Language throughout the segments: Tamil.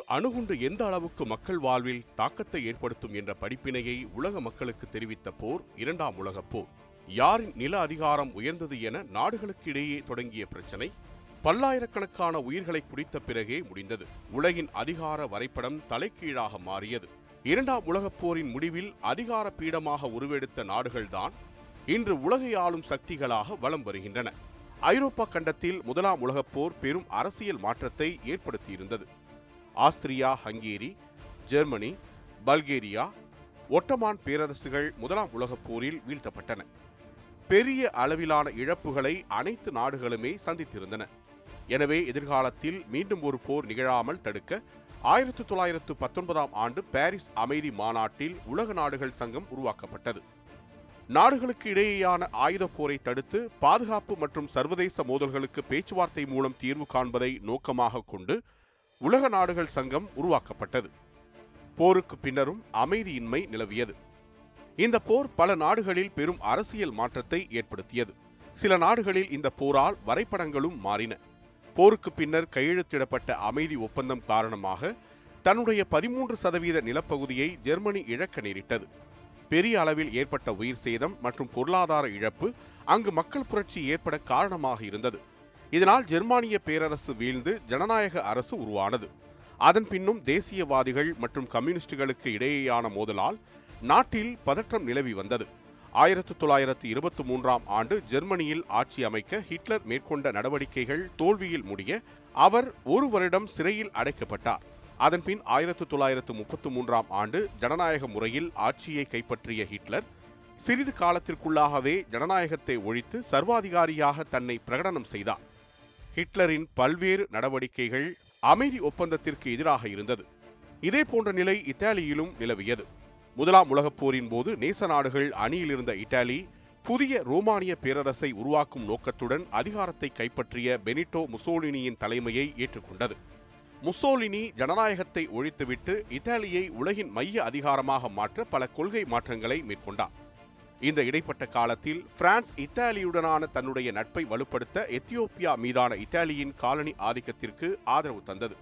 அணுகுண்டு எந்த அளவுக்கு மக்கள் வாழ்வில் தாக்கத்தை ஏற்படுத்தும் என்ற படிப்பினையை உலக மக்களுக்கு தெரிவித்த போர் இரண்டாம் உலகப் போர் யாரின் நில அதிகாரம் உயர்ந்தது என நாடுகளுக்கிடையே தொடங்கிய பிரச்சனை பல்லாயிரக்கணக்கான உயிர்களை குடித்த பிறகே முடிந்தது உலகின் அதிகார வரைபடம் தலைகீழாக மாறியது இரண்டாம் உலகப் போரின் முடிவில் அதிகார பீடமாக உருவெடுத்த நாடுகள்தான் இன்று உலகை ஆளும் சக்திகளாக வலம் வருகின்றன ஐரோப்பா கண்டத்தில் முதலாம் உலகப் போர் பெரும் அரசியல் மாற்றத்தை ஏற்படுத்தியிருந்தது Austria Hungary Germany Bulgaria Ottoman பேரரசுகள் முதலாம் உலகப் போரில் வீழ்த்தப்பட்டன பெரிய அளவிலான இழப்புகளை அனைத்து நாடுகளுமே சந்தித்திருந்தன எனவே எதிர்காலத்தில் மீண்டும் ஒரு போர் நிகழாமல் தடுக்க ஆயிரத்து தொள்ளாயிரத்து பத்தொன்பதாம் ஆண்டு பாரிஸ் அமைதி மாநாட்டில் உலக நாடுகள் சங்கம் உருவாக்கப்பட்டது நாடுகளுக்கு இடையேயான ஆயுதப் போரை தடுத்து பாதுகாப்பு மற்றும் சர்வதேச மோதல்களுக்கு பேச்சுவார்த்தை மூலம் தீர்வு காண்பதை நோக்கமாக கொண்டு உலக நாடுகள் சங்கம் உருவாக்கப்பட்டது போருக்கு பின்னரும் அமைதியின்மை நிலவியது இந்த போர் பல நாடுகளில் பெரும் அரசியல் மாற்றத்தை ஏற்படுத்தியது சில நாடுகளில் இந்த போரால் வரைபடங்களும் மாறின போருக்கு பின்னர் கையெழுத்திடப்பட்ட அமைதி ஒப்பந்தம் காரணமாக தன்னுடைய பதிமூன்று சதவீத நிலப்பகுதியை ஜெர்மனி இழக்க நேரிட்டது பெரிய அளவில் ஏற்பட்ட உயிர் சேதம் மற்றும் பொருளாதார இழப்பு அங்கு மக்கள் புரட்சி ஏற்பட காரணமாக இருந்தது இதனால் ஜெர்மானிய பேரரசு வீழ்ந்து ஜனநாயக அரசு உருவானது அதன் பின்னும் தேசியவாதிகள் மற்றும் கம்யூனிஸ்டுகளுக்கு இடையேயான மோதலால் நாட்டில் பதற்றம் நிலவி வந்தது ஆயிரத்து தொள்ளாயிரத்து இருபத்தி மூன்றாம் ஆண்டு ஜெர்மனியில் ஆட்சி அமைக்க ஹிட்லர் மேற்கொண்ட நடவடிக்கைகள் தோல்வியில் முடிய அவர் ஒரு வருடம் சிறையில் அடைக்கப்பட்டார் அதன்பின் ஆயிரத்து தொள்ளாயிரத்து முப்பத்து மூன்றாம் ஆண்டு ஜனநாயக முறையில் ஆட்சியை கைப்பற்றிய ஹிட்லர் சிறிது காலத்திற்குள்ளாகவே ஜனநாயகத்தை ஒழித்து சர்வாதிகாரியாக தன்னை பிரகடனம் செய்தார் ஹிட்லரின் பல்வேறு நடவடிக்கைகள் அமைதி ஒப்பந்தத்திற்கு எதிராக இருந்தது இதே போன்ற நிலை இத்தாலியிலும் நிலவியது முதலாம் உலகப் போரின் போது நேச நாடுகள் அணியில் இருந்த இத்தாலி புதிய ரோமானிய பேரரசை உருவாக்கும் நோக்கத்துடன் அதிகாரத்தை கைப்பற்றிய பெனிட்டோ முசோலினியின் தலைமையை ஏற்றுக்கொண்டது முசோலினி ஜனநாயகத்தை ஒழித்துவிட்டு இத்தாலியை உலகின் மைய அதிகாரமாக மாற்ற பல கொள்கை மாற்றங்களை மேற்கொண்டார் இந்த இடைப்பட்ட காலத்தில் பிரான்ஸ் இத்தாலியுடனான தன்னுடைய நட்பை வலுப்படுத்த எத்தியோப்பியா மீதான இத்தாலியின் காலனி ஆதிக்கத்திற்கு ஆதரவு தந்தது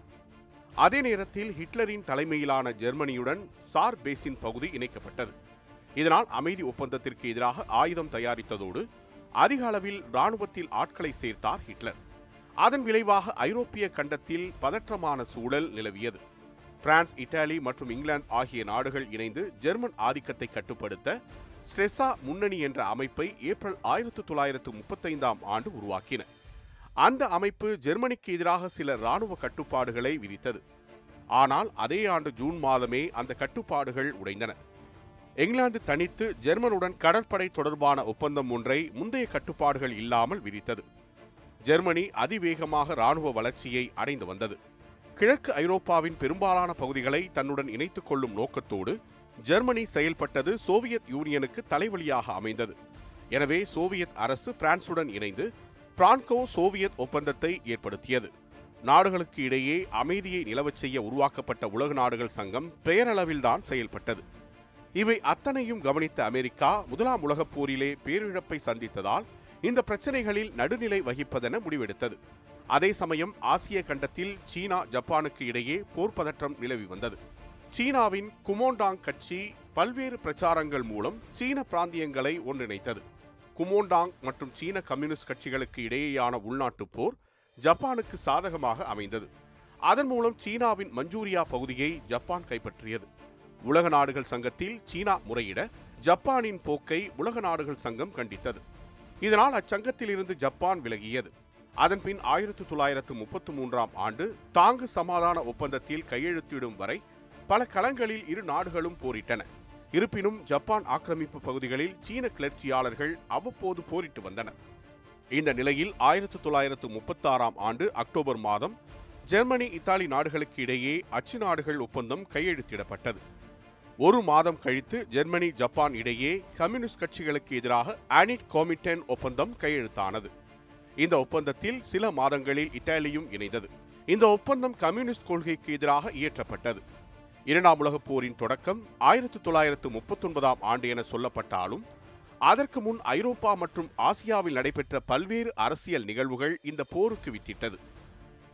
அதே நேரத்தில் ஹிட்லரின் தலைமையிலான ஜெர்மனியுடன் சார் பேசின் பகுதி இணைக்கப்பட்டது இதனால் அமைதி ஒப்பந்தத்திற்கு எதிராக ஆயுதம் தயாரித்ததோடு அதிக அளவில் இராணுவத்தில் ஆட்களை சேர்த்தார் ஹிட்லர் அதன் விளைவாக ஐரோப்பிய கண்டத்தில் பதற்றமான சூழல் நிலவியது பிரான்ஸ் இத்தாலி மற்றும் இங்கிலாந்து ஆகிய நாடுகள் இணைந்து ஜெர்மன் ஆதிக்கத்தை கட்டுப்படுத்த ஸ்ட்ரெசா முன்னணி என்ற அமைப்பை ஏப்ரல் ஆயிரத்து தொள்ளாயிரத்து முப்பத்தைந்தாம் ஆண்டு உருவாக்கின அந்த அமைப்பு ஜெர்மனிக்கு எதிராக சில இராணுவ கட்டுப்பாடுகளை விதித்தது ஆனால் அதே ஆண்டு ஜூன் மாதமே அந்த கட்டுப்பாடுகள் உடைந்தன இங்கிலாந்து தனித்து ஜெர்மனுடன் கடற்படை தொடர்பான ஒப்பந்தம் ஒன்றை முந்தைய கட்டுப்பாடுகள் இல்லாமல் விதித்தது ஜெர்மனி அதிவேகமாக இராணுவ வளர்ச்சியை அடைந்து வந்தது கிழக்கு ஐரோப்பாவின் பெரும்பாலான பகுதிகளை தன்னுடன் இணைத்துக் கொள்ளும் நோக்கத்தோடு ஜெர்மனி செயல்பட்டது சோவியத் யூனியனுக்கு தலைவலியாக அமைந்தது எனவே சோவியத் அரசு பிரான்சுடன் இணைந்து பிரான்கோ சோவியத் ஒப்பந்தத்தை ஏற்படுத்தியது நாடுகளுக்கு இடையே அமைதியை நிலவச் செய்ய உருவாக்கப்பட்ட உலக நாடுகள் சங்கம் பெயரளவில்தான் செயல்பட்டது இவை அத்தனையும் கவனித்த அமெரிக்கா முதலாம் உலகப் போரிலே பேரிழப்பை சந்தித்ததால் இந்த பிரச்சனைகளில் நடுநிலை வகிப்பதென முடிவெடுத்தது அதே சமயம் ஆசிய கண்டத்தில் சீனா ஜப்பானுக்கு இடையே போர் பதற்றம் நிலவி வந்தது சீனாவின் குமோண்டாங் கட்சி பல்வேறு பிரச்சாரங்கள் மூலம் சீன பிராந்தியங்களை ஒன்றிணைத்தது குமோண்டாங் மற்றும் சீன கம்யூனிஸ்ட் கட்சிகளுக்கு இடையேயான உள்நாட்டுப் போர் ஜப்பானுக்கு சாதகமாக அமைந்தது அதன் மூலம் சீனாவின் மஞ்சூரியா பகுதியை ஜப்பான் கைப்பற்றியது உலக நாடுகள் சங்கத்தில் சீனா முறையிட ஜப்பானின் போக்கை உலக நாடுகள் சங்கம் கண்டித்தது இதனால் அச்சங்கத்தில் இருந்து ஜப்பான் விலகியது அதன்பின் ஆயிரத்து தொள்ளாயிரத்து முப்பத்து மூன்றாம் ஆண்டு தாங்கு சமாதான ஒப்பந்தத்தில் கையெழுத்திடும் வரை பல களங்களில் இரு நாடுகளும் போரிட்டன இருப்பினும் ஜப்பான் ஆக்கிரமிப்பு பகுதிகளில் சீன கிளர்ச்சியாளர்கள் அவ்வப்போது போரிட்டு வந்தனர் இந்த நிலையில் ஆயிரத்து தொள்ளாயிரத்து முப்பத்தாறாம் ஆண்டு அக்டோபர் மாதம் ஜெர்மனி இத்தாலி நாடுகளுக்கு இடையே அச்சு நாடுகள் ஒப்பந்தம் கையெழுத்திடப்பட்டது ஒரு மாதம் கழித்து ஜெர்மனி ஜப்பான் இடையே கம்யூனிஸ்ட் கட்சிகளுக்கு எதிராக ஆனிட் கோமிட்டன் ஒப்பந்தம் கையெழுத்தானது இந்த ஒப்பந்தத்தில் சில மாதங்களில் இத்தாலியும் இணைந்தது இந்த ஒப்பந்தம் கம்யூனிஸ்ட் கொள்கைக்கு எதிராக இயற்றப்பட்டது இரண்டாம் உலகப் போரின் தொடக்கம் ஆயிரத்து தொள்ளாயிரத்து முப்பத்தொன்பதாம் ஆண்டு என சொல்லப்பட்டாலும் அதற்கு முன் ஐரோப்பா மற்றும் ஆசியாவில் நடைபெற்ற பல்வேறு அரசியல் நிகழ்வுகள் இந்த போருக்கு வித்திட்டது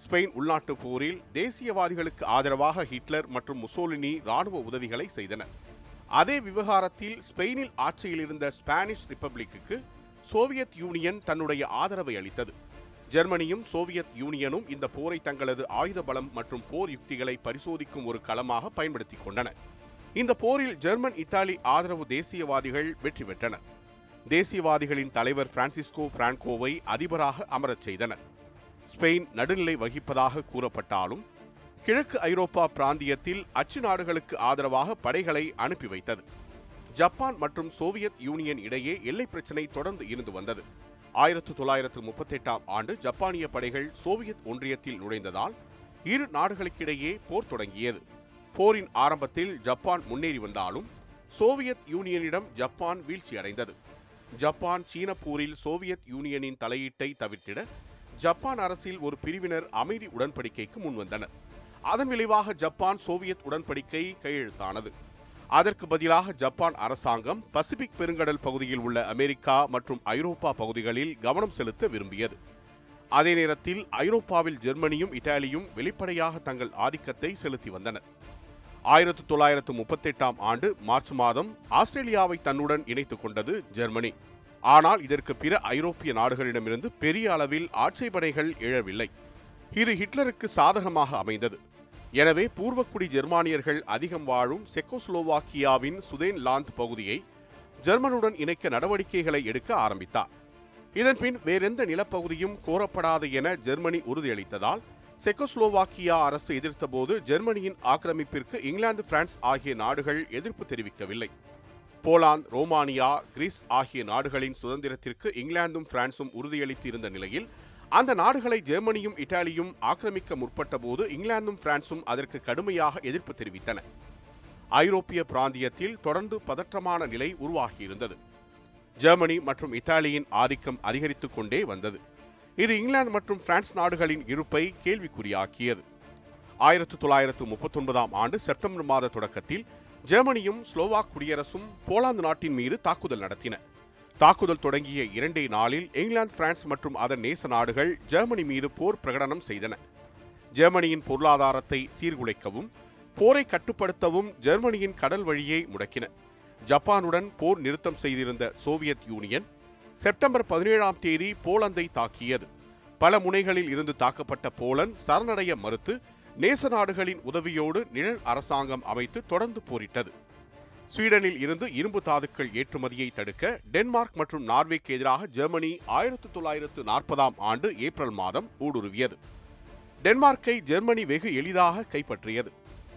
ஸ்பெயின் உள்நாட்டு போரில் தேசியவாதிகளுக்கு ஆதரவாக ஹிட்லர் மற்றும் முசோலினி ராணுவ உதவிகளை செய்தனர் அதே விவகாரத்தில் ஸ்பெயினில் ஆட்சியில் இருந்த ஸ்பானிஷ் ரிப்பப்ளிக்கு சோவியத் யூனியன் தன்னுடைய ஆதரவை அளித்தது ஜெர்மனியும் சோவியத் யூனியனும் இந்த போரை தங்களது ஆயுத பலம் மற்றும் போர் யுக்திகளை பரிசோதிக்கும் ஒரு களமாக பயன்படுத்திக் கொண்டன இந்த போரில் ஜெர்மன் இத்தாலி ஆதரவு தேசியவாதிகள் வெற்றி பெற்றனர் தேசியவாதிகளின் தலைவர் பிரான்சிஸ்கோ பிரான்கோவை அதிபராக அமரச் செய்தனர் ஸ்பெயின் நடுநிலை வகிப்பதாக கூறப்பட்டாலும் கிழக்கு ஐரோப்பா பிராந்தியத்தில் அச்சு நாடுகளுக்கு ஆதரவாக படைகளை அனுப்பி வைத்தது ஜப்பான் மற்றும் சோவியத் யூனியன் இடையே எல்லை பிரச்சினை தொடர்ந்து இருந்து வந்தது ஆயிரத்து தொள்ளாயிரத்து முப்பத்தெட்டாம் ஆண்டு ஜப்பானிய படைகள் சோவியத் ஒன்றியத்தில் நுழைந்ததால் இரு நாடுகளுக்கிடையே போர் தொடங்கியது போரின் ஆரம்பத்தில் ஜப்பான் முன்னேறி வந்தாலும் சோவியத் யூனியனிடம் ஜப்பான் வீழ்ச்சியடைந்தது ஜப்பான் சீன போரில் சோவியத் யூனியனின் தலையீட்டை தவிர்த்திட ஜப்பான் அரசில் ஒரு பிரிவினர் அமைதி உடன்படிக்கைக்கு முன்வந்தனர் அதன் விளைவாக ஜப்பான் சோவியத் உடன்படிக்கை கையெழுத்தானது அதற்கு பதிலாக ஜப்பான் அரசாங்கம் பசிபிக் பெருங்கடல் பகுதியில் உள்ள அமெரிக்கா மற்றும் ஐரோப்பா பகுதிகளில் கவனம் செலுத்த விரும்பியது அதே நேரத்தில் ஐரோப்பாவில் ஜெர்மனியும் இத்தாலியும் வெளிப்படையாக தங்கள் ஆதிக்கத்தை செலுத்தி வந்தனர் ஆயிரத்து தொள்ளாயிரத்து முப்பத்தெட்டாம் ஆண்டு மார்ச் மாதம் ஆஸ்திரேலியாவை தன்னுடன் இணைத்துக் கொண்டது ஜெர்மனி ஆனால் இதற்கு பிற ஐரோப்பிய நாடுகளிடமிருந்து பெரிய அளவில் ஆட்சேபனைகள் எழவில்லை இது ஹிட்லருக்கு சாதகமாக அமைந்தது எனவே பூர்வக்குடி ஜெர்மானியர்கள் அதிகம் வாழும் செக்கோஸ்லோவாக்கியாவின் சுதேன்லாந்து பகுதியை ஜெர்மனுடன் இணைக்க நடவடிக்கைகளை எடுக்க ஆரம்பித்தார் இதன்பின் வேறெந்த நிலப்பகுதியும் கோரப்படாது என ஜெர்மனி உறுதியளித்ததால் செக்கோஸ்லோவாக்கியா அரசு எதிர்த்தபோது ஜெர்மனியின் ஆக்கிரமிப்பிற்கு இங்கிலாந்து பிரான்ஸ் ஆகிய நாடுகள் எதிர்ப்பு தெரிவிக்கவில்லை போலாந்து ரோமானியா கிரீஸ் ஆகிய நாடுகளின் சுதந்திரத்திற்கு இங்கிலாந்தும் பிரான்சும் உறுதியளித்து இருந்த நிலையில் அந்த நாடுகளை ஜெர்மனியும் இத்தாலியும் ஆக்கிரமிக்க முற்பட்ட போது இங்கிலாந்தும் பிரான்சும் அதற்கு கடுமையாக எதிர்ப்பு தெரிவித்தன ஐரோப்பிய பிராந்தியத்தில் தொடர்ந்து பதற்றமான நிலை உருவாகியிருந்தது ஜெர்மனி மற்றும் இத்தாலியின் ஆதிக்கம் அதிகரித்துக் கொண்டே வந்தது இது இங்கிலாந்து மற்றும் பிரான்ஸ் நாடுகளின் இருப்பை கேள்விக்குறியாக்கியது ஆயிரத்து தொள்ளாயிரத்து முப்பத்தொன்பதாம் ஆண்டு செப்டம்பர் மாத தொடக்கத்தில் ஜெர்மனியும் ஸ்லோவாக் குடியரசும் போலாந்து நாட்டின் மீது தாக்குதல் நடத்தின தாக்குதல் தொடங்கிய இரண்டே நாளில் இங்கிலாந்து பிரான்ஸ் மற்றும் அதன் நேச நாடுகள் ஜெர்மனி மீது போர் பிரகடனம் செய்தன ஜெர்மனியின் பொருளாதாரத்தை சீர்குலைக்கவும் போரை கட்டுப்படுத்தவும் ஜெர்மனியின் கடல் வழியை முடக்கின ஜப்பானுடன் போர் நிறுத்தம் செய்திருந்த சோவியத் யூனியன் செப்டம்பர் பதினேழாம் தேதி போலந்தை தாக்கியது பல முனைகளில் இருந்து தாக்கப்பட்ட போலந்து சரணடைய மறுத்து நேச நாடுகளின் உதவியோடு நிழல் அரசாங்கம் அமைத்து தொடர்ந்து போரிட்டது ஸ்வீடனில் இருந்து இரும்பு தாதுக்கள் ஏற்றுமதியை தடுக்க டென்மார்க் மற்றும் நார்வேக்கு எதிராக ஜெர்மனி ஆயிரத்து தொள்ளாயிரத்து நாற்பதாம் ஆண்டு ஏப்ரல் மாதம் ஊடுருவியது டென்மார்க்கை ஜெர்மனி வெகு எளிதாக கைப்பற்றியது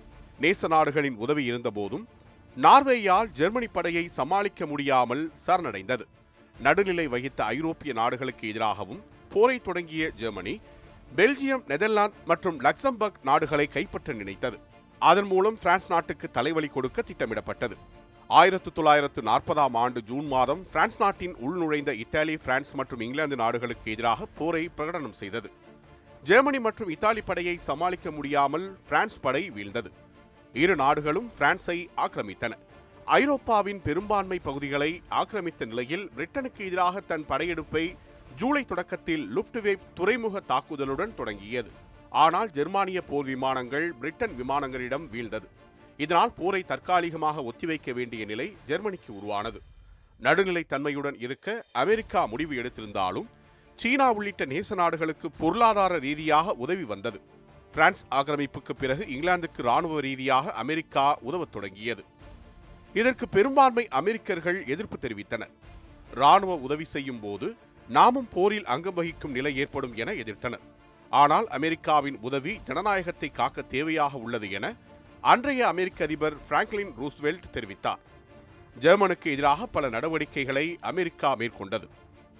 நேச நாடுகளின் உதவி இருந்தபோதும் நார்வேயால் ஜெர்மனி படையை சமாளிக்க முடியாமல் சரணடைந்தது நடுநிலை வகித்த ஐரோப்பிய நாடுகளுக்கு எதிராகவும் போரை தொடங்கிய ஜெர்மனி பெல்ஜியம் நெதர்லாந்து மற்றும் லக்சம்பர்க் நாடுகளை கைப்பற்ற நினைத்தது அதன் மூலம் பிரான்ஸ் நாட்டுக்கு தலைவலி கொடுக்க திட்டமிடப்பட்டது ஆயிரத்து தொள்ளாயிரத்து நாற்பதாம் ஆண்டு ஜூன் மாதம் பிரான்ஸ் நாட்டின் உள்நுழைந்த இத்தாலி பிரான்ஸ் மற்றும் இங்கிலாந்து நாடுகளுக்கு எதிராக போரை பிரகடனம் செய்தது ஜெர்மனி மற்றும் இத்தாலி படையை சமாளிக்க முடியாமல் பிரான்ஸ் படை வீழ்ந்தது இரு நாடுகளும் பிரான்ஸை ஆக்கிரமித்தன ஐரோப்பாவின் பெரும்பான்மை பகுதிகளை ஆக்கிரமித்த நிலையில் பிரிட்டனுக்கு எதிராக தன் படையெடுப்பை ஜூலை தொடக்கத்தில் லுப்ட்வேப் துறைமுக தாக்குதலுடன் தொடங்கியது ஆனால் ஜெர்மானிய போர் விமானங்கள் பிரிட்டன் விமானங்களிடம் வீழ்ந்தது இதனால் போரை தற்காலிகமாக ஒத்திவைக்க வேண்டிய நிலை ஜெர்மனிக்கு உருவானது நடுநிலை தன்மையுடன் இருக்க அமெரிக்கா முடிவு எடுத்திருந்தாலும் சீனா உள்ளிட்ட நேச நாடுகளுக்கு பொருளாதார ரீதியாக உதவி வந்தது பிரான்ஸ் ஆக்கிரமிப்புக்கு பிறகு இங்கிலாந்துக்கு ராணுவ ரீதியாக அமெரிக்கா உதவத் தொடங்கியது இதற்கு பெரும்பான்மை அமெரிக்கர்கள் எதிர்ப்பு தெரிவித்தனர் ராணுவ உதவி செய்யும் போது நாமும் போரில் அங்கம் வகிக்கும் நிலை ஏற்படும் என எதிர்த்தனர் ஆனால் அமெரிக்காவின் உதவி ஜனநாயகத்தை காக்க தேவையாக உள்ளது என அன்றைய அமெரிக்க அதிபர் பிராங்க்லின் ரூஸ்வெல்ட் தெரிவித்தார் ஜெர்மனுக்கு எதிராக பல நடவடிக்கைகளை அமெரிக்கா மேற்கொண்டது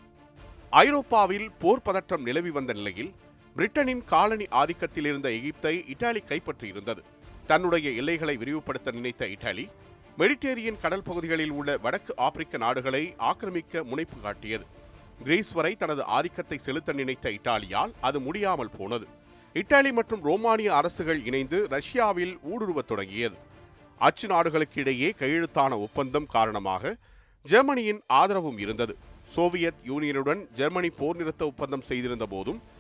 ஐரோப்பாவில் போர் பதற்றம் நிலவி வந்த நிலையில் பிரிட்டனின் காலனி ஆதிக்கத்தில் இருந்த எகிப்தை இத்தாலி கைப்பற்றியிருந்தது தன்னுடைய எல்லைகளை விரிவுபடுத்த நினைத்த இத்தாலி மெடிட்டேரியன் கடல் பகுதிகளில் உள்ள வடக்கு ஆப்பிரிக்க நாடுகளை ஆக்கிரமிக்க முனைப்பு காட்டியது கிரீஸ் வரை தனது ஆதிக்கத்தை செலுத்த நினைத்த இத்தாலியால் அது முடியாமல் போனது இத்தாலி மற்றும் ரோமானிய அரசுகள் இணைந்து ரஷ்யாவில் ஊடுருவத் தொடங்கியது அச்சு நாடுகளுக்கு இடையே கையெழுத்தான ஒப்பந்தம் காரணமாக ஜெர்மனியின் ஆதரவும் இருந்தது சோவியத் யூனியனுடன் ஜெர்மனி போர் நிறுத்த ஒப்பந்தம் செய்திருந்த போதும்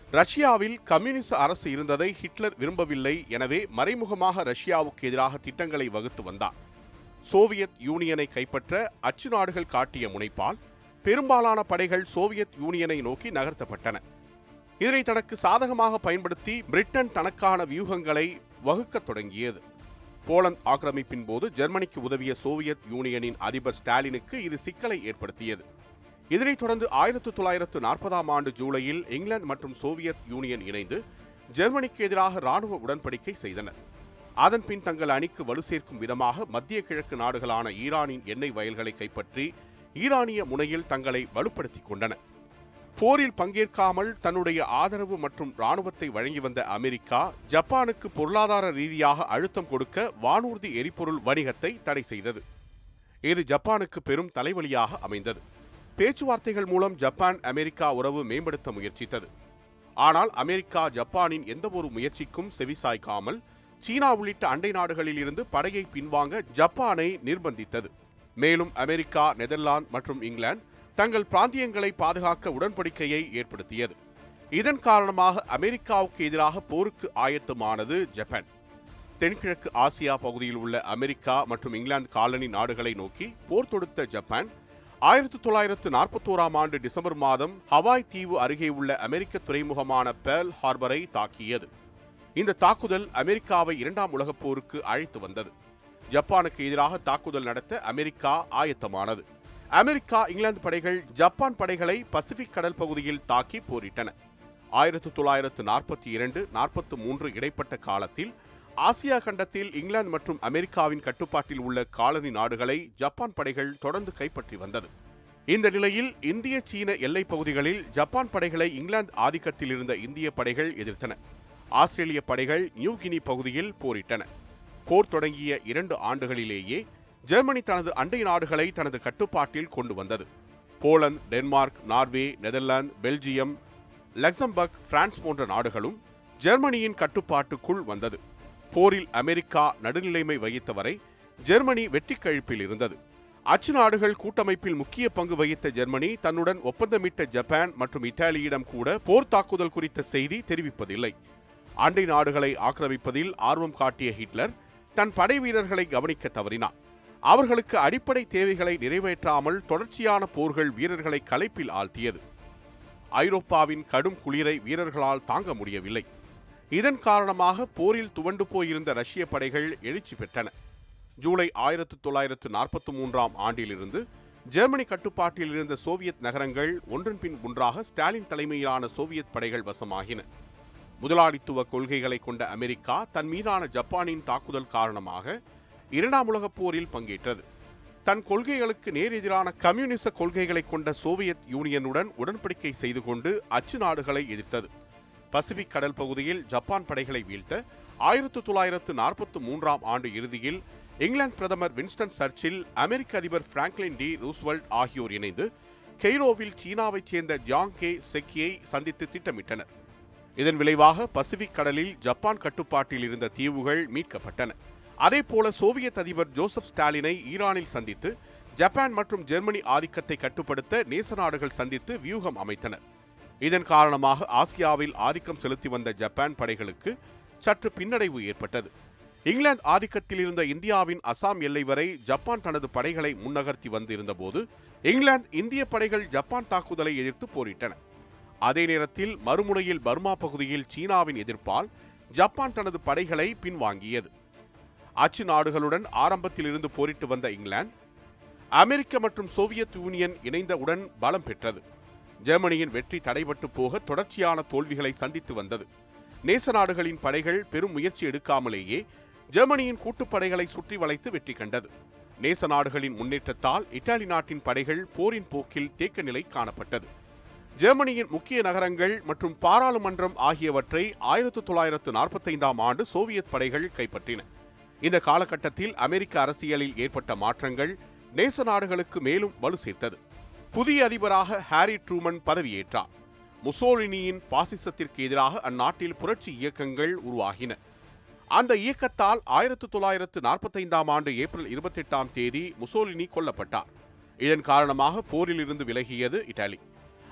ரஷ்யாவில் கம்யூனிச அரசு இருந்ததை ஹிட்லர் விரும்பவில்லை எனவே மறைமுகமாக ரஷ்யாவுக்கு எதிராக திட்டங்களை வகுத்து வந்தார் சோவியத் யூனியனை கைப்பற்ற அச்சு நாடுகள் காட்டிய முனைப்பால் பெரும்பாலான படைகள் சோவியத் யூனியனை நோக்கி நகர்த்தப்பட்டன இதனை தனக்கு சாதகமாக பயன்படுத்தி பிரிட்டன் தனக்கான வியூகங்களை வகுக்கத் தொடங்கியது போலந்து ஆக்கிரமிப்பின் போது ஜெர்மனிக்கு உதவிய சோவியத் யூனியனின் அதிபர் ஸ்டாலினுக்கு இது சிக்கலை ஏற்படுத்தியது இதனைத் தொடர்ந்து ஆயிரத்து தொள்ளாயிரத்து நாற்பதாம் ஆண்டு ஜூலையில் இங்கிலாந்து மற்றும் சோவியத் யூனியன் இணைந்து ஜெர்மனிக்கு எதிராக ராணுவ உடன்படிக்கை செய்தனர் அதன் பின் தங்கள் அணிக்கு வலு சேர்க்கும் விதமாக மத்திய கிழக்கு நாடுகளான ஈரானின் எண்ணெய் வயல்களை கைப்பற்றி ஈரானிய முனையில் தங்களை வலுப்படுத்திக் கொண்டன போரில் பங்கேற்காமல் தன்னுடைய ஆதரவு மற்றும் ராணுவத்தை வழங்கி வந்த அமெரிக்கா ஜப்பானுக்கு பொருளாதார ரீதியாக அழுத்தம் கொடுக்க வானூர்தி எரிபொருள் வணிகத்தை தடை செய்தது இது ஜப்பானுக்கு பெரும் தலைவலியாக அமைந்தது பேச்சுவார்த்தைகள் மூலம் ஜப்பான் அமெரிக்கா உறவு மேம்படுத்த முயற்சித்தது ஆனால் அமெரிக்கா ஜப்பானின் எந்தவொரு முயற்சிக்கும் செவிசாய்க்காமல் சீனா உள்ளிட்ட அண்டை நாடுகளில் இருந்து படையை பின்வாங்க ஜப்பானை நிர்பந்தித்தது மேலும் அமெரிக்கா நெதர்லாந்து மற்றும் இங்கிலாந்து தங்கள் பிராந்தியங்களை பாதுகாக்க உடன்படிக்கையை ஏற்படுத்தியது இதன் காரணமாக அமெரிக்காவுக்கு எதிராக போருக்கு ஆயத்தமானது ஜப்பான் தென்கிழக்கு ஆசியா பகுதியில் உள்ள அமெரிக்கா மற்றும் இங்கிலாந்து காலனி நாடுகளை நோக்கி போர் தொடுத்த ஜப்பான் ஆயிரத்தி தொள்ளாயிரத்து நாற்பத்தோராம் ஆண்டு டிசம்பர் மாதம் ஹவாய் தீவு அருகே உள்ள அமெரிக்க துறைமுகமான பேர்ல் ஹார்பரை தாக்கியது இந்த தாக்குதல் அமெரிக்காவை இரண்டாம் உலகப் போருக்கு அழைத்து வந்தது ஜப்பானுக்கு எதிராக தாக்குதல் நடத்த அமெரிக்கா ஆயத்தமானது அமெரிக்கா இங்கிலாந்து படைகள் ஜப்பான் படைகளை பசிபிக் கடல் பகுதியில் தாக்கி போரிட்டன ஆயிரத்து தொள்ளாயிரத்து நாற்பத்தி இரண்டு நாற்பத்தி மூன்று இடைப்பட்ட காலத்தில் ஆசியா கண்டத்தில் இங்கிலாந்து மற்றும் அமெரிக்காவின் கட்டுப்பாட்டில் உள்ள காலனி நாடுகளை ஜப்பான் படைகள் தொடர்ந்து கைப்பற்றி வந்தது இந்த நிலையில் இந்திய சீன எல்லைப் பகுதிகளில் ஜப்பான் படைகளை இங்கிலாந்து ஆதிக்கத்தில் இருந்த இந்திய படைகள் எதிர்த்தன ஆஸ்திரேலிய படைகள் நியூ கினி பகுதியில் போரிட்டன போர் தொடங்கிய இரண்டு ஆண்டுகளிலேயே ஜெர்மனி தனது அண்டை நாடுகளை தனது கட்டுப்பாட்டில் கொண்டு வந்தது Poland Denmark Norway Netherlands Belgium Luxembourg France போன்ற நாடுகளும் ஜெர்மனியின் கட்டுப்பாட்டுக்குள் வந்தது போரில் அமெரிக்கா நடுநிலைமை வகித்த வரை ஜெர்மனி வெற்றி கழிப்பில் இருந்தது அச்சு நாடுகள் கூட்டமைப்பில் முக்கிய பங்கு வகித்த ஜெர்மனி தன்னுடன் ஒப்பந்தமிட்ட ஜப்பான் மற்றும் இத்தாலியிடம் கூட போர் தாக்குதல் குறித்த செய்தி தெரிவிப்பதில்லை அண்டை நாடுகளை ஆக்கிரமிப்பதில் ஆர்வம் காட்டிய ஹிட்லர் தன் படை வீரர்களை கவனிக்க தவறினார் அவர்களுக்கு அடிப்படை தேவைகளை நிறைவேற்றாமல் தொடர்ச்சியான போர்கள் வீரர்களை களைப்பில் ஆழ்த்தியது ஐரோப்பாவின் கடும் குளிரை வீரர்களால் தாங்க முடியவில்லை இதன் காரணமாக போரில் துவண்டு போயிருந்த ரஷ்ய படைகள் எழுச்சி பெற்றன ஜூலை ஆயிரத்து தொள்ளாயிரத்து நாற்பத்தி மூன்றாம் ஆண்டிலிருந்து ஜெர்மனி கட்டுப்பாட்டில் இருந்த சோவியத் நகரங்கள் ஒன்றன் பின் ஒன்றாக ஸ்டாலின் தலைமையிலான சோவியத் படைகள் வசமாகின முதலாளித்துவ கொள்கைகளை கொண்ட அமெரிக்கா தன் மீதான ஜப்பானின் தாக்குதல் காரணமாக இரண்டாம் உலகப் போரில் பங்கேற்றது தன் கொள்கைகளுக்கு நேரெதிரான கம்யூனிச கொள்கைகளை கொண்ட சோவியத் யூனியனுடன் உடன்படிக்கை செய்து கொண்டு அச்சு நாடுகளை எதிர்த்தது பசிபிக் கடல் பகுதியில் ஜப்பான் படைகளை வீழ்த்த ஆயிரத்து தொள்ளாயிரத்து நாற்பத்தி மூன்றாம் ஆண்டு இறுதியில் இங்கிலாந்து பிரதமர் வின்ஸ்டன் சர்ச்சில் அமெரிக்க அதிபர் பிராங்க்லின் டி ரூஸ்வெல்ட் ஆகியோர் இணைந்து கெய்ரோவில் சீனாவைச் சேர்ந்த ஜியாங் கே செக்கியை சந்தித்து திட்டமிட்டனர் இதன் விளைவாக பசிபிக் கடலில் ஜப்பான் கட்டுப்பாட்டில் இருந்த தீவுகள் மீட்கப்பட்டன அதேபோல சோவியத் அதிபர் ஜோசப் ஸ்டாலினை ஈரானில் சந்தித்து ஜப்பான் மற்றும் ஜெர்மனி ஆதிக்கத்தை கட்டுப்படுத்த நேச நாடுகள் சந்தித்து வியூகம் அமைத்தனர் இதன் காரணமாக ஆசியாவில் ஆதிக்கம் செலுத்தி வந்த ஜப்பான் படைகளுக்கு சற்று பின்னடைவு ஏற்பட்டது இங்கிலாந்து ஆதிக்கத்தில் இருந்த இந்தியாவின் அசாம் எல்லை வரை ஜப்பான் தனது படைகளை முன்னகர்த்தி வந்திருந்தபோது இங்கிலாந்து இந்திய படைகள் ஜப்பான் தாக்குதலை எதிர்த்து போரிட்டன அதே நேரத்தில் மறுமுனையில் பர்மா பகுதியில் சீனாவின் எதிர்ப்பால் ஜப்பான் தனது படைகளை பின்வாங்கியது அச்சு நாடுகளுடன் ஆரம்பத்தில் இருந்து போரிட்டு வந்த இங்கிலாந்து அமெரிக்க மற்றும் சோவியத் யூனியன் இணைந்தவுடன் பலம் பெற்றது ஜெர்மனியின் வெற்றி தடைபட்டு போக தொடர்ச்சியான தோல்விகளை சந்தித்து வந்தது நேச நாடுகளின் படைகள் பெரும் முயற்சி எடுக்காமலேயே ஜெர்மனியின் கூட்டுப்படைகளை சுற்றி வளைத்து வெற்றி கண்டது நேச நாடுகளின் முன்னேற்றத்தால் இத்தாலி நாட்டின் படைகள் போரின் போக்கில் தேக்க நிலை காணப்பட்டது ஜெர்மனியின் முக்கிய நகரங்கள் மற்றும் பாராளுமன்றம் ஆகியவற்றை ஆயிரத்து தொள்ளாயிரத்து நாற்பத்தைந்தாம் ஆண்டு சோவியத் படைகள் கைப்பற்றின இந்த காலகட்டத்தில் அமெரிக்க அரசியலில் ஏற்பட்ட மாற்றங்கள் நேச நாடுகளுக்கு மேலும் வலு சேர்த்தது புதிய அதிபராக ஹாரி ட்ரூமன் பதவியேற்றார் முசோலினியின் பாசிசத்திற்கு எதிராக அந்நாட்டில் புரட்சி இயக்கங்கள் உருவாகின அந்த இயக்கத்தால் ஆயிரத்து தொள்ளாயிரத்து நாற்பத்தைந்தாம் ஆண்டு ஏப்ரல் இருபத்தெட்டாம் தேதி முசோலினி கொல்லப்பட்டார் இதன் காரணமாக போரில் இருந்து விலகியது இத்தாலி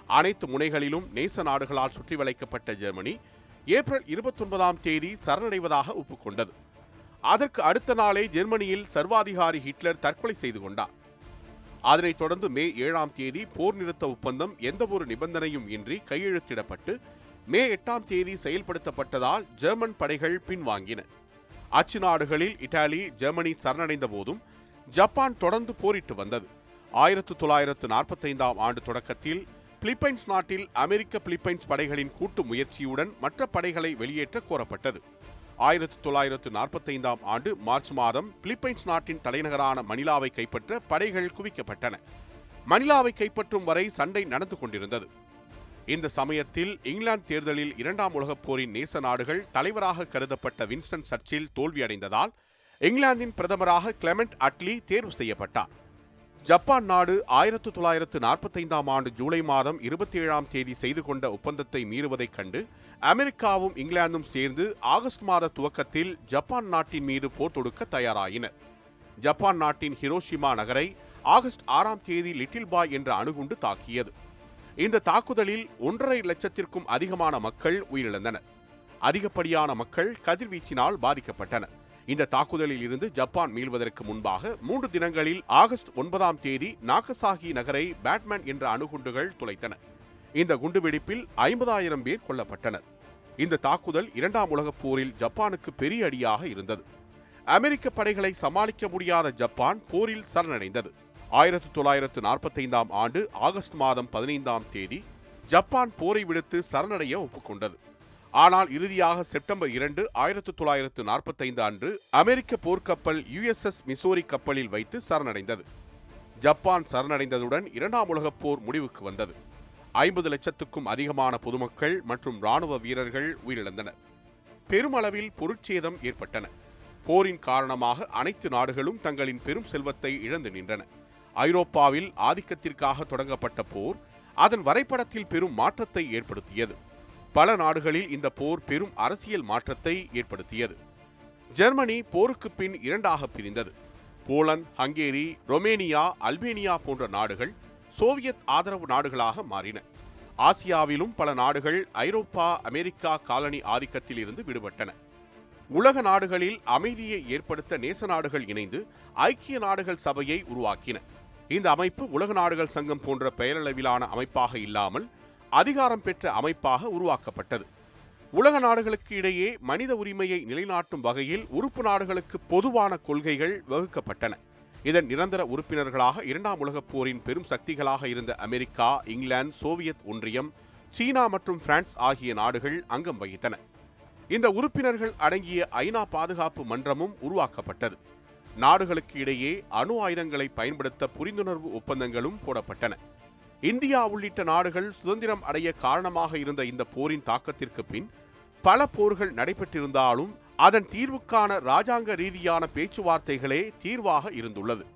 அனைத்து முனைகளிலும் நேச நாடுகளால் சுற்றி வளைக்கப்பட்ட ஜெர்மனி ஏப்ரல் இருபத்தொன்பதாம் தேதி சரணடைவதாக ஒப்புக்கொண்டது அதற்கு அடுத்த நாளே ஜெர்மனியில் சர்வாதிகாரி ஹிட்லர் தற்கொலை செய்து கொண்டார் அதனைத் தொடர்ந்து மே ஏழாம் தேதி போர் நிறுத்த ஒப்பந்தம் எந்தவொரு நிபந்தனையும் இன்றி கையெழுத்திடப்பட்டு மே எட்டாம் தேதி செயல்படுத்தப்பட்டதால் ஜெர்மன் படைகள் பின்வாங்கின அச்சு நாடுகளில் இத்தாலி ஜெர்மனி சரணடைந்த போதும் ஜப்பான் தொடர்ந்து போரிட்டு வந்தது ஆயிரத்து தொள்ளாயிரத்து நாற்பத்தைந்தாம் ஆண்டு தொடக்கத்தில் பிலிப்பைன்ஸ் நாட்டில் அமெரிக்க பிலிப்பைன்ஸ் படைகளின் கூட்டு முயற்சியுடன் மற்ற படைகளை வெளியேற்ற கோரப்பட்டது ஆயிரத்து தொள்ளாயிரத்து நாற்பத்தைந்தாம் ஆண்டு மார்ச் மாதம் பிலிப்பைன்ஸ் நாட்டின் தலைநகரான மணிலாவை கைப்பற்ற படைகள் குவிக்கப்பட்டன மணிலாவை கைப்பற்றும் வரை சண்டை நடந்து கொண்டிருந்தது இந்த சமயத்தில் இங்கிலாந்து தேர்தலில் இரண்டாம் உலகப் போரின் நேச நாடுகள் தலைவராக கருதப்பட்ட வின்ஸ்டன் சர்ச்சில் தோல்வியடைந்ததால் இங்கிலாந்தின் பிரதமராக கிளெமெண்ட் அட்லி தேர்வு செய்யப்பட்டார் ஜப்பான் நாடு ஆயிரத்து தொள்ளாயிரத்து நாற்பத்தைந்தாம் ஆண்டு ஜூலை மாதம் இருபத்தி ஏழாம் தேதி செய்து கொண்ட ஒப்பந்தத்தை மீறுவதைக் கண்டு அமெரிக்காவும் இங்கிலாந்தும் சேர்ந்து ஆகஸ்ட் மாத துவக்கத்தில் ஜப்பான் நாட்டின் மீது போர் தொடுக்க தயாராயின ஜப்பான் நாட்டின் ஹிரோஷிமா நகரை ஆகஸ்ட் ஆறாம் தேதி லிட்டில் பாய் என்ற அணுகுண்டு தாக்கியது இந்த தாக்குதலில் ஒன்றரை லட்சத்திற்கும் அதிகமான மக்கள் உயிரிழந்தனர் அதிகப்படியான மக்கள் கதிர்வீச்சினால் பாதிக்கப்பட்டனர் இந்த தாக்குதலில் இருந்து ஜப்பான் மீள்வதற்கு முன்பாக மூன்று தினங்களில் ஆகஸ்ட் ஒன்பதாம் தேதி நாகசாகி நகரை பேட்மேன் என்ற அணுகுண்டுகள் துளைத்தன இந்த குண்டுவெடிப்பில் ஐம்பதாயிரம் பேர் கொல்லப்பட்டனர் இந்த தாக்குதல் இரண்டாம் உலகப் போரில் ஜப்பானுக்கு பெரிய அடியாக இருந்தது அமெரிக்க படைகளை சமாளிக்க முடியாத ஜப்பான் போரில் சரணடைந்தது ஆயிரத்து தொள்ளாயிரத்து நாற்பத்தைந்தாம் ஆண்டு ஆகஸ்ட் மாதம் பதினைந்தாம் தேதி ஜப்பான் போரை விடுத்து சரணடைய ஒப்புக்கொண்டது ஆனால் இறுதியாக செப்டம்பர் இரண்டு ஆயிரத்து தொள்ளாயிரத்து நாற்பத்தைந்து அன்று அமெரிக்க போர்க்கப்பல் யுஎஸ்எஸ் மிசோரி கப்பலில் வைத்து சரணடைந்தது ஜப்பான் சரணடைந்ததுடன் இரண்டாம் உலகப் போர் முடிவுக்கு வந்தது ஐம்பது லட்சத்துக்கும் அதிகமான பொதுமக்கள் மற்றும் ராணுவ வீரர்கள் உயிரிழந்தனர் பெருமளவில் பொருட்சேதம் ஏற்பட்டன போரின் காரணமாக அனைத்து நாடுகளும் தங்களின் பெரும் செல்வத்தை இழந்து நின்றன ஐரோப்பாவில் ஆதிக்கத்திற்காக தொடங்கப்பட்ட போர் அதன் வரைபடத்தில் பெரும் மாற்றத்தை ஏற்படுத்தியது பல நாடுகளில் இந்த போர் பெரும் அரசியல் மாற்றத்தை ஏற்படுத்தியது ஜெர்மனி போருக்கு பின் இரண்டாக பிரிந்தது போலந்து ஹங்கேரி ரொமேனியா அல்பேனியா போன்ற நாடுகள் சோவியத் ஆதரவு நாடுகளாக மாறின ஆசியாவிலும் பல நாடுகள் ஐரோப்பா அமெரிக்கா காலனி ஆதிக்கத்தில் இருந்து விடுபட்டன உலக நாடுகளில் அமைதியை ஏற்படுத்த நேச நாடுகள் இணைந்து ஐக்கிய நாடுகள் சபையை உருவாக்கின இந்த அமைப்பு உலக நாடுகள் சங்கம் போன்ற பெயரளவிலான அமைப்பாக இல்லாமல் அதிகாரம் பெற்ற அமைப்பாக உருவாக்கப்பட்டது உலக நாடுகளுக்கு இடையே மனித உரிமையை நிலைநாட்டும் வகையில் உறுப்பு நாடுகளுக்கு பொதுவான கொள்கைகள் வகுக்கப்பட்டன இதன் நிரந்தர உறுப்பினர்களாக இரண்டாம் உலகப் போரின் பெரும் சக்திகளாக இருந்த அமெரிக்கா இங்கிலாந்து சோவியத் ஒன்றியம் சீனா மற்றும் பிரான்ஸ் ஆகிய நாடுகள் அங்கம் வகித்தன இந்த உறுப்பினர்கள் அடங்கிய ஐநா பாதுகாப்பு மன்றமும் உருவாக்கப்பட்டது நாடுகளுக்கு இடையே அணு ஆயுதங்களை பயன்படுத்த புரிந்துணர்வு ஒப்பந்தங்களும் போடப்பட்டன இந்தியா உள்ளிட்ட நாடுகள் சுதந்திரம் அடைய காரணமாக இருந்த இந்த போரின் தாக்கத்திற்கு பின் பல போர்கள் நடைபெற்றிருந்தாலும் அதன் தீர்வுக்கான ராஜாங்க ரீதியான பேச்சுவார்த்தைகளே தீர்வாக இருந்துள்ளது